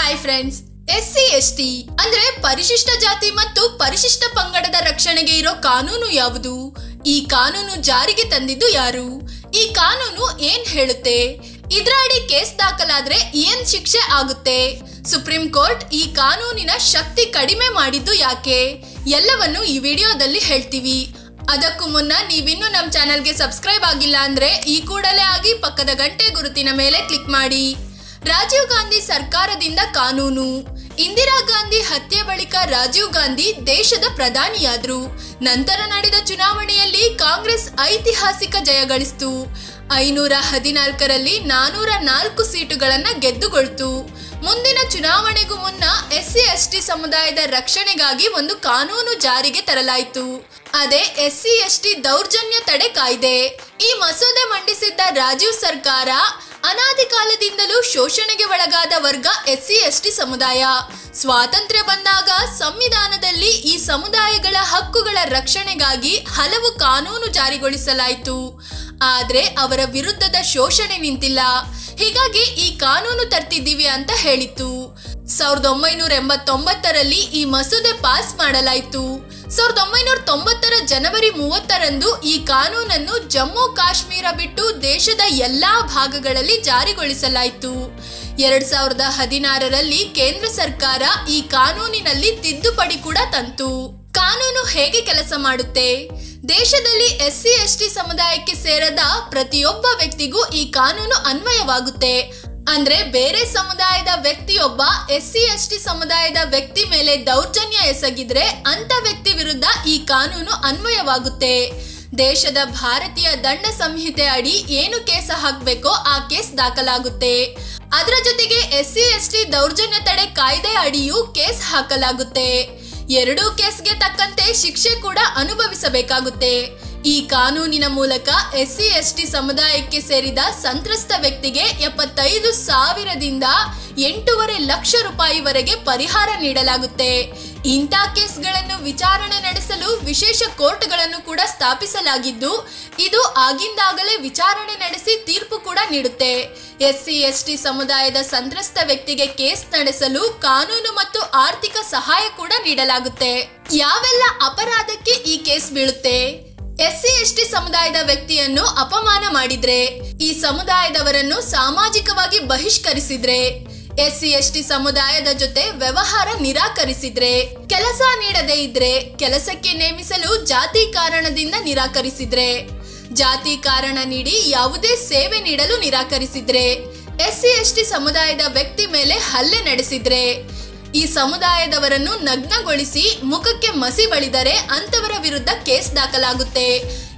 hi friends S C S T ಅಂದ್ರೆ ಪರಿಶಿಷ್ಟ ಜಾತಿ ಮತ್ತು ಪರಿಶಿಷ್ಟ ಪಂಗಡದ ರಕ್ಷಣೆಗೆ ಇರೋ ಕಾನೂನು ಯಾವುದು ಈ ಕಾನೂನು ಜಾರಿಗೆ ತಂದಿದ್ದು ಯಾರು ಈ ಕಾನೂನು ಏನ್ ಹೇಳುತ್ತೆ ಇದ್ರ ಅಡಿ ಕೇಸ್ ದಾಖಲಾದ್ರೆ ಏನ್ ಶಿಕ್ಷೆ ಆಗುತ್ತೆ ಸುಪ್ರೀಂ ಕೋರ್ಟ್ ಈ ಕಾನೂನಿನ ಶಕ್ತಿ ಕಡಿಮೆ ಮಾಡಿದ್ದು ಯಾಕೆ ಎಲ್ಲವನ್ನು ಈ ವಿಡಿಯೋದಲ್ಲಿ ಹೇಳ್ತೀವಿ ಅದಕ್ಕೂ ಮುನ್ನ ನೀವಿನ್ನೂ ನಮ್ಮ ಚಾನೆಲ್ಗೆ ಸಬ್ಸ್ಕ್ರೈಬ್ ಆಗಿಲ್ಲ ಅಂದ್ರೆ ಈ ಕೂಡಲೇ ಆಗಿ ಪಕ್ಕದ ಗಂಟೆ ಗುರುತಿನ ಮೇಲೆ ಕ್ಲಿಕ್ ಮಾಡಿ ರಾಜೀವ್ ಗಾಂಧಿ ಸರ್ಕಾರದಿಂದ ಕಾನೂನು ಇಂದಿರಾ ಗಾಂಧಿ ಹತ್ಯೆ ಬಳಿಕ ರಾಜೀವ್ ಗಾಂಧಿ ದೇಶದ ಪ್ರಧಾನಿಯಾದ್ರು ನಂತರ ನಡೆದ ಚುನಾವಣೆಯಲ್ಲಿ ಕಾಂಗ್ರೆಸ್ ಐತಿಹಾಸಿಕ ಜಯ ಗಳಿಸಿತು ಐನೂರ ಹದಿನಾಲ್ಕರಲ್ಲಿ ನಾನೂರ ನಾಲ್ಕು ಸೀಟುಗಳನ್ನ ಗೆದ್ದುಕೊಳ್ತು ಮುಂದಿನ ಚುನಾವಣೆಗೂ ಮುನ್ನ ಎಸ್ಸಿ ಎಸ್ಟಿ ಸಮುದಾಯದ ರಕ್ಷಣೆಗಾಗಿ ಒಂದು ಕಾನೂನು ಜಾರಿಗೆ ತರಲಾಯಿತು ಅದೇ ಎಸ್ಸಿ ಎಸ್ಟಿ ದೌರ್ಜನ್ಯ ತಡೆ ಕಾಯ್ದೆ ಈ ಮಸೂದೆ ಮಂಡಿಸಿದ್ದ ರಾಜೀವ್ ಸರ್ಕಾರ ಅನಾದಿ ಕಾಲದಿಂದಲೂ ಶೋಷಣೆಗೆ ಒಳಗಾದ ವರ್ಗ ಎಸ್ಸಿ ಎಸ್ಟಿ ಸಮುದಾಯ ಸ್ವಾತಂತ್ರ್ಯ ಬಂದಾಗ ಸಂವಿಧಾನದಲ್ಲಿ ಈ ಸಮುದಾಯಗಳ ಹಕ್ಕುಗಳ ರಕ್ಷಣೆಗಾಗಿ ಹಲವು ಕಾನೂನು ಜಾರಿಗೊಳಿಸಲಾಯಿತು ಆದ್ರೆ ಅವರ ವಿರುದ್ಧದ ಶೋಷಣೆ ನಿಂತಿಲ್ಲ ಹೀಗಾಗಿ ಈ ಕಾನೂನು ತರ್ತಿದ್ದೀವಿ ಅಂತ ಹೇಳಿತ್ತು ಸಾವಿರದ ಒಂಬೈನೂರ ಎಂಬತ್ತೊಂಬತ್ತರಲ್ಲಿ ಈ ಮಸೂದೆ ಪಾಸ್ ಮಾಡಲಾಯಿತು ಸಾವಿರದ ಒಂಬೈನೂರ ತೊಂಬತ್ತರ ಜನವರಿ ಮೂವತ್ತರಂದು ಈ ಕಾನೂನನ್ನು ಜಮ್ಮು ಕಾಶ್ಮೀರ ಬಿಟ್ಟು ದೇಶದ ಎಲ್ಲಾ ಭಾಗಗಳಲ್ಲಿ ಜಾರಿಗೊಳಿಸಲಾಯಿತು ಎರಡ್ ಸಾವಿರದ ಹದಿನಾರರಲ್ಲಿ ಕೇಂದ್ರ ಸರ್ಕಾರ ಈ ಕಾನೂನಿನಲ್ಲಿ ತಿದ್ದುಪಡಿ ಕೂಡ ತಂತು ಕಾನೂನು ಹೇಗೆ ಕೆಲಸ ಮಾಡುತ್ತೆ ದೇಶದಲ್ಲಿ ಎಸ್ಸಿ ಎಸ್ಟಿ ಸಮುದಾಯಕ್ಕೆ ಸೇರದ ಪ್ರತಿಯೊಬ್ಬ ವ್ಯಕ್ತಿಗೂ ಈ ಕಾನೂನು ಅನ್ವಯವಾಗುತ್ತೆ ಅಂದ್ರೆ ಬೇರೆ ಸಮುದಾಯದ ವ್ಯಕ್ತಿಯೊಬ್ಬ ಎಸ್ಸಿ ಎಸ್ಟಿ ಸಮುದಾಯದ ವ್ಯಕ್ತಿ ಮೇಲೆ ದೌರ್ಜನ್ಯ ಎಸಗಿದ್ರೆ ಅಂತ ವ್ಯಕ್ತಿ ವಿರುದ್ಧ ಈ ಕಾನೂನು ಅನ್ವಯವಾಗುತ್ತೆ ದೇಶದ ಭಾರತೀಯ ದಂಡ ಸಂಹಿತೆ ಅಡಿ ಏನು ಕೇಸ ಹಾಕ್ಬೇಕೋ ಆ ಕೇಸ್ ದಾಖಲಾಗುತ್ತೆ ಅದರ ಜೊತೆಗೆ ಎಸ್ಸಿ ಎಸ್ಟಿ ದೌರ್ಜನ್ಯ ತಡೆ ಕಾಯ್ದೆ ಅಡಿಯೂ ಕೇಸ್ ಹಾಕಲಾಗುತ್ತೆ ಎರಡೂ ಕೇಸ್ಗೆ ತಕ್ಕಂತೆ ಶಿಕ್ಷೆ ಕೂಡ ಅನುಭವಿಸಬೇಕಾಗುತ್ತೆ ಈ ಕಾನೂನಿನ ಮೂಲಕ ಎಸ್ಸಿ ಎಸ್ಟಿ ಸಮುದಾಯಕ್ಕೆ ಸೇರಿದ ಸಂತ್ರಸ್ತ ವ್ಯಕ್ತಿಗೆ ಎಪ್ಪತ್ತೈದು ಸಾವಿರದಿಂದ ಎಂಟೂವರೆ ಲಕ್ಷ ರೂಪಾಯಿವರೆಗೆ ಪರಿಹಾರ ನೀಡಲಾಗುತ್ತೆ ಇಂಥ ಕೇಸ್ಗಳನ್ನು ವಿಚಾರಣೆ ನಡೆಸಲು ವಿಶೇಷ ಕೋರ್ಟ್ಗಳನ್ನು ಕೂಡ ಸ್ಥಾಪಿಸಲಾಗಿದ್ದು ಇದು ಆಗಿಂದಾಗಲೇ ವಿಚಾರಣೆ ನಡೆಸಿ ತೀರ್ಪು ಕೂಡ ನೀಡುತ್ತೆ ಎಸ್ಸಿ ಎಸ್ಟಿ ಸಮುದಾಯದ ಸಂತ್ರಸ್ತ ವ್ಯಕ್ತಿಗೆ ಕೇಸ್ ನಡೆಸಲು ಕಾನೂನು ಮತ್ತು ಆರ್ಥಿಕ ಸಹಾಯ ಕೂಡ ನೀಡಲಾಗುತ್ತೆ ಯಾವೆಲ್ಲ ಅಪರಾಧಕ್ಕೆ ಈ ಕೇಸ್ ಬೀಳುತ್ತೆ ಎಸ್ಸಿ ಎಸ್ಟಿ ಸಮುದಾಯದ ವ್ಯಕ್ತಿಯನ್ನು ಅಪಮಾನ ಮಾಡಿದ್ರೆ ಈ ಸಮುದಾಯದವರನ್ನು ಸಾಮಾಜಿಕವಾಗಿ ಬಹಿಷ್ಕರಿಸಿದ್ರೆ ಎಸ್ಸಿ ಎಸ್ಟಿ ಸಮುದಾಯದ ಜೊತೆ ವ್ಯವಹಾರ ನಿರಾಕರಿಸಿದ್ರೆ ಕೆಲಸ ನೀಡದೇ ಇದ್ರೆ ಕೆಲಸಕ್ಕೆ ನೇಮಿಸಲು ಜಾತಿ ಕಾರಣದಿಂದ ನಿರಾಕರಿಸಿದ್ರೆ ಜಾತಿ ಕಾರಣ ನೀಡಿ ಯಾವುದೇ ಸೇವೆ ನೀಡಲು ನಿರಾಕರಿಸಿದ್ರೆ ಎಸ್ಸಿ ಎಸ್ಟಿ ಸಮುದಾಯದ ವ್ಯಕ್ತಿ ಮೇಲೆ ಹಲ್ಲೆ ನಡೆಸಿದ್ರೆ ಈ ಸಮುದಾಯದವರನ್ನು ನಗ್ನಗೊಳಿಸಿ ಮುಖಕ್ಕೆ ಮಸಿ ಬಳಿದರೆ ಅಂತವರ ವಿರುದ್ಧ ಕೇಸ್ ದಾಖಲಾಗುತ್ತೆ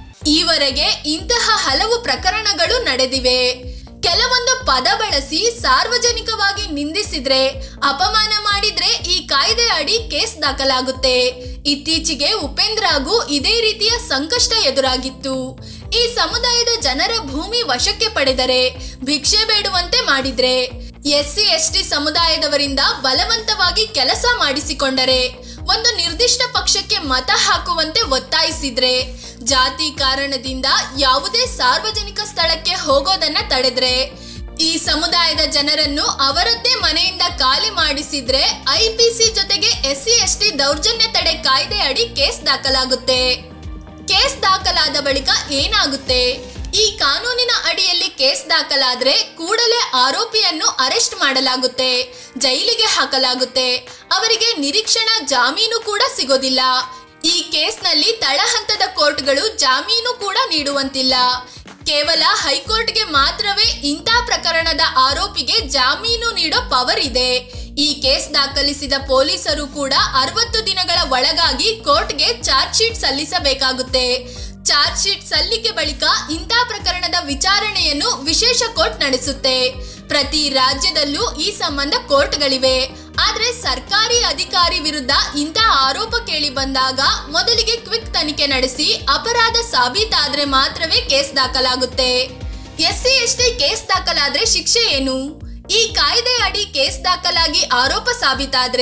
ಈವರೆಗೆ ಇಂತಹ ಹಲವು ಪ್ರಕರಣಗಳು ನಡೆದಿವೆ ಕೆಲವೊಂದು ಪದ ಬಳಸಿ ಸಾರ್ವಜನಿಕವಾಗಿ ನಿಂದಿಸಿದ್ರೆ ಅಪಮಾನ ಮಾಡಿದ್ರೆ ಈ ಕಾಯ್ದೆ ಅಡಿ ಕೇಸ್ ದಾಖಲಾಗುತ್ತೆ ಇತ್ತೀಚೆಗೆ ಉಪೇಂದ್ರಗೂ ಇದೇ ರೀತಿಯ ಸಂಕಷ್ಟ ಎದುರಾಗಿತ್ತು ಈ ಸಮುದಾಯದ ಜನರ ಭೂಮಿ ವಶಕ್ಕೆ ಪಡೆದರೆ ಭಿಕ್ಷೆ ಬೇಡುವಂತೆ ಮಾಡಿದ್ರೆ ಎಸ್ಸಿ ಎಸ್ಟಿ ಸಮುದಾಯದವರಿಂದ ಬಲವಂತವಾಗಿ ಕೆಲಸ ಮಾಡಿಸಿಕೊಂಡರೆ ಒಂದು ನಿರ್ದಿಷ್ಟ ಪಕ್ಷಕ್ಕೆ ಮತ ಹಾಕುವಂತೆ ಒತ್ತಾಯಿಸಿದ್ರೆ ಜಾತಿ ಕಾರಣದಿಂದ ಯಾವುದೇ ಸಾರ್ವಜನಿಕ ಸ್ಥಳಕ್ಕೆ ಹೋಗೋದನ್ನ ತಡೆದ್ರೆ ಈ ಸಮುದಾಯದ ಜನರನ್ನು ಅವರದ್ದೇ ಮನೆಯಿಂದ ಖಾಲಿ ಮಾಡಿಸಿದ್ರೆ ಐಪಿಸಿ ಜೊತೆಗೆ ಎಸ್ಸಿ ಎಸ್ಟಿ ದೌರ್ಜನ್ಯ ತಡೆ ಕಾಯ್ದೆ ಅಡಿ ಕೇಸ್ ದಾಖಲಾಗುತ್ತೆ ಕೇಸ್ ದಾಖಲಾದ ಬಳಿಕ ಏನಾಗುತ್ತೆ ಈ ಕಾನೂನಿನ ಅಡಿಯಲ್ಲಿ ಕೇಸ್ ದಾಖಲಾದ್ರೆ ಕೂಡಲೇ ಆರೋಪಿಯನ್ನು ಅರೆಸ್ಟ್ ಮಾಡಲಾಗುತ್ತೆ ಜೈಲಿಗೆ ಹಾಕಲಾಗುತ್ತೆ ಅವರಿಗೆ ನಿರೀಕ್ಷಣಾ ಜಾಮೀನು ಕೂಡ ಸಿಗೋದಿಲ್ಲ ಈ ಕೇಸ್ನಲ್ಲಿ ತಳಹಂತದ ಕೋರ್ಟ್ಗಳು ಜಾಮೀನು ಕೂಡ ನೀಡುವಂತಿಲ್ಲ ಕೇವಲ ಹೈಕೋರ್ಟ್ಗೆ ಮಾತ್ರವೇ ಇಂಥ ಪ್ರಕರಣದ ಆರೋಪಿಗೆ ಜಾಮೀನು ನೀಡೋ ಪವರ್ ಇದೆ ಈ ಕೇಸ್ ದಾಖಲಿಸಿದ ಪೊಲೀಸರು ಕೂಡ ಅರವತ್ತು ದಿನಗಳ ಒಳಗಾಗಿ ಕೋರ್ಟ್ಗೆ ಚಾರ್ಜ್ ಶೀಟ್ ಸಲ್ಲಿಸಬೇಕಾಗುತ್ತೆ ಚಾರ್ಜ್ ಶೀಟ್ ಸಲ್ಲಿಕೆ ಬಳಿಕ ಇಂಥ ಪ್ರಕರಣದ ವಿಚಾರಣೆಯನ್ನು ವಿಶೇಷ ಕೋರ್ಟ್ ನಡೆಸುತ್ತೆ ಪ್ರತಿ ರಾಜ್ಯದಲ್ಲೂ ಈ ಸಂಬಂಧ ಕೋರ್ಟ್ಗಳಿವೆ ಆದ್ರೆ ಸರ್ಕಾರಿ ಅಧಿಕಾರಿ ವಿರುದ್ಧ ಇಂಥ ಆರೋಪ ಕೇಳಿ ಬಂದಾಗ ಮೊದಲಿಗೆ ಕ್ವಿಕ್ ತನಿಖೆ ನಡೆಸಿ ಅಪರಾಧ ಸಾಬೀತಾದ್ರೆ ಮಾತ್ರವೇ ಕೇಸ್ ದಾಖಲಾಗುತ್ತೆ ಎಸ್ಸಿ ಎಸ್ಟಿ ಕೇಸ್ ದಾಖಲಾದ್ರೆ ಶಿಕ್ಷೆ ಏನು ಈ ಕಾಯ್ದೆ ಅಡಿ ಕೇಸ್ ದಾಖಲಾಗಿ ಆರೋಪ ಸಾಬೀತಾದ್ರೆ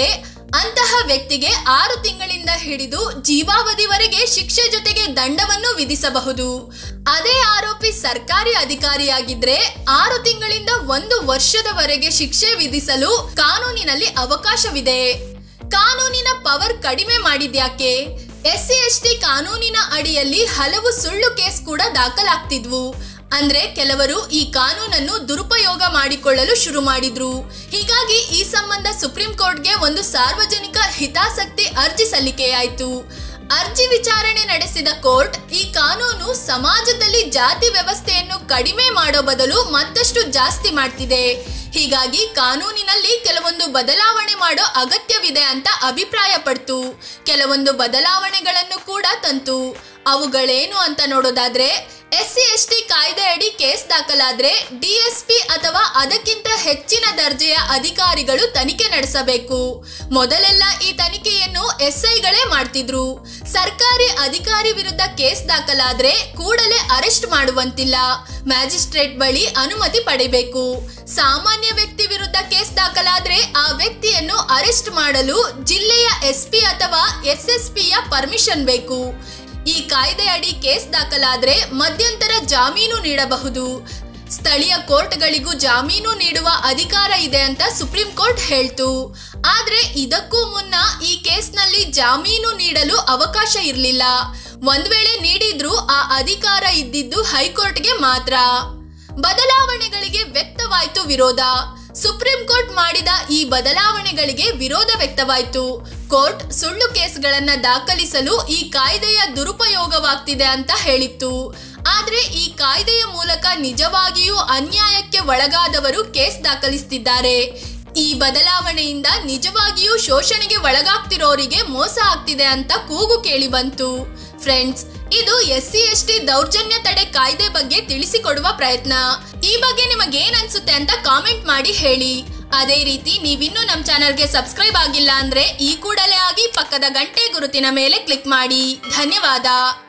ಅಂತಹ ವ್ಯಕ್ತಿಗೆ ಆರು ತಿಂಗಳಿಂದ ಹಿಡಿದು ಜೀವಾವಧಿವರೆಗೆ ಶಿಕ್ಷೆ ಜೊತೆಗೆ ದಂಡವನ್ನು ವಿಧಿಸಬಹುದು ಅದೇ ಆರೋಪಿ ಸರ್ಕಾರಿ ಅಧಿಕಾರಿಯಾಗಿದ್ರೆ ಆರು ತಿಂಗಳಿಂದ ಒಂದು ವರ್ಷದವರೆಗೆ ಶಿಕ್ಷೆ ವಿಧಿಸಲು ಕಾನೂನಿನಲ್ಲಿ ಅವಕಾಶವಿದೆ ಕಾನೂನಿನ ಪವರ್ ಕಡಿಮೆ ಮಾಡಿದ್ಯಾಕೆ ಎಸ್ಸಿ ಎಸ್ಟಿ ಕಾನೂನಿನ ಅಡಿಯಲ್ಲಿ ಹಲವು ಸುಳ್ಳು ಕೇಸ್ ಕೂಡ ದಾಖಲಾಗ್ತಿದ್ವು ಅಂದ್ರೆ ಕೆಲವರು ಈ ಕಾನೂನನ್ನು ದುರುಪಯೋಗ ಮಾಡಿಕೊಳ್ಳಲು ಶುರು ಮಾಡಿದ್ರು ಹೀಗಾಗಿ ಈ ಸಂಬಂಧ ಸುಪ್ರೀಂ ಕೋರ್ಟ್ಗೆ ಒಂದು ಸಾರ್ವಜನಿಕ ಹಿತಾಸಕ್ತಿ ಅರ್ಜಿ ಸಲ್ಲಿಕೆಯಾಯಿತು ಅರ್ಜಿ ವಿಚಾರಣೆ ನಡೆಸಿದ ಕೋರ್ಟ್ ಈ ಕಾನೂನು ಸಮಾಜದಲ್ಲಿ ಜಾತಿ ವ್ಯವಸ್ಥೆಯನ್ನು ಕಡಿಮೆ ಮಾಡೋ ಬದಲು ಮತ್ತಷ್ಟು ಜಾಸ್ತಿ ಮಾಡ್ತಿದೆ ಹೀಗಾಗಿ ಕಾನೂನಿನಲ್ಲಿ ಕೆಲವೊಂದು ಬದಲಾವಣೆ ಮಾಡೋ ಅಗತ್ಯವಿದೆ ಅಂತ ಅಭಿಪ್ರಾಯಪಡ್ತು ಕೆಲವೊಂದು ಬದಲಾವಣೆಗಳನ್ನು ಕೂಡ ತಂತು ಅವುಗಳೇನು ಅಂತ ನೋಡೋದಾದ್ರೆ ಎಸ್ಸಿ ಎಸ್ಟಿ ಕಾಯ್ದೆ ಅಡಿ ಕೇಸ್ ದಾಖಲಾದ್ರೆ ಡಿಎಸ್ಪಿ ಅಥವಾ ಅದಕ್ಕಿಂತ ಹೆಚ್ಚಿನ ದರ್ಜೆಯ ಅಧಿಕಾರಿಗಳು ತನಿಖೆ ನಡೆಸಬೇಕು ಮೊದಲೆಲ್ಲ ಈ ತನಿಖೆಯನ್ನು ಎಸ್ಐಗಳೇ ಮಾಡ್ತಿದ್ರು ಸರ್ಕಾರಿ ಅಧಿಕಾರಿ ವಿರುದ್ಧ ಕೇಸ್ ದಾಖಲಾದ್ರೆ ಕೂಡಲೇ ಅರೆಸ್ಟ್ ಮಾಡುವಂತಿಲ್ಲ ಮ್ಯಾಜಿಸ್ಟ್ರೇಟ್ ಬಳಿ ಅನುಮತಿ ಪಡೆಯಬೇಕು ಸಾಮಾನ್ಯ ವ್ಯಕ್ತಿ ವಿರುದ್ಧ ಕೇಸ್ ದಾಖಲಾದ್ರೆ ಆ ವ್ಯಕ್ತಿಯನ್ನು ಅರೆಸ್ಟ್ ಮಾಡಲು ಜಿಲ್ಲೆಯ ಎಸ್ಪಿ ಅಥವಾ ಎಸ್ಎಸ್ಪಿಯ ಪರ್ಮಿಷನ್ ಬೇಕು ಈ ಕಾಯ್ದೆ ಅಡಿ ಕೇಸ್ ದಾಖಲಾದ್ರೆ ಮಧ್ಯಂತರ ಜಾಮೀನು ನೀಡಬಹುದು ಸ್ಥಳೀಯ ಕೋರ್ಟ್ಗಳಿಗೂ ಜಾಮೀನು ನೀಡುವ ಅಧಿಕಾರ ಇದೆ ಅಂತ ಸುಪ್ರೀಂ ಕೋರ್ಟ್ ಹೇಳ್ತು ಆದ್ರೆ ಇದಕ್ಕೂ ಮುನ್ನ ಈ ಕೇಸ್ನಲ್ಲಿ ಜಾಮೀನು ನೀಡಲು ಅವಕಾಶ ಇರಲಿಲ್ಲ ಒಂದ್ ವೇಳೆ ನೀಡಿದ್ರೂ ಆ ಅಧಿಕಾರ ಇದ್ದಿದ್ದು ಹೈಕೋರ್ಟ್ಗೆ ಮಾತ್ರ ಬದಲಾವಣೆಗಳಿಗೆ ವ್ಯಕ್ತವಾಯ್ತು ವಿರೋಧ ಸುಪ್ರೀಂ ಕೋರ್ಟ್ ಮಾಡಿದ ಈ ಬದಲಾವಣೆಗಳಿಗೆ ವಿರೋಧ ವ್ಯಕ್ತವಾಯಿತು ಕೋರ್ಟ್ ಸುಳ್ಳು ಕೇಸ್ಗಳನ್ನ ದಾಖಲಿಸಲು ಈ ಕಾಯ್ದೆಯ ದುರುಪಯೋಗವಾಗ್ತಿದೆ ಅಂತ ಹೇಳಿತ್ತು ಆದ್ರೆ ಈ ಕಾಯ್ದೆಯ ಮೂಲಕ ನಿಜವಾಗಿಯೂ ಅನ್ಯಾಯಕ್ಕೆ ಒಳಗಾದವರು ಕೇಸ್ ದಾಖಲಿಸ್ತಿದ್ದಾರೆ ಈ ಬದಲಾವಣೆಯಿಂದ ನಿಜವಾಗಿಯೂ ಶೋಷಣೆಗೆ ಒಳಗಾಗ್ತಿರೋರಿಗೆ ಮೋಸ ಆಗ್ತಿದೆ ಅಂತ ಕೂಗು ಕೇಳಿ ಬಂತು ಫ್ರೆಂಡ್ಸ್ ಇದು ಎಸ್ ಸಿ ಎಸ್ ಟಿ ದೌರ್ಜನ್ಯ ತಡೆ ಕಾಯ್ದೆ ಬಗ್ಗೆ ತಿಳಿಸಿಕೊಡುವ ಪ್ರಯತ್ನ ಈ ಬಗ್ಗೆ ನಿಮಗೇನ್ ಅನ್ಸುತ್ತೆ ಅಂತ ಕಾಮೆಂಟ್ ಮಾಡಿ ಹೇಳಿ ಅದೇ ರೀತಿ ನೀವಿನ್ನೂ ನಮ್ಮ ಚಾನಲ್ಗೆ ಸಬ್ಸ್ಕ್ರೈಬ್ ಆಗಿಲ್ಲ ಅಂದ್ರೆ ಈ ಕೂಡಲೇ ಆಗಿ ಪಕ್ಕದ ಗಂಟೆ ಗುರುತಿನ ಮೇಲೆ ಕ್ಲಿಕ್ ಮಾಡಿ ಧನ್ಯವಾದ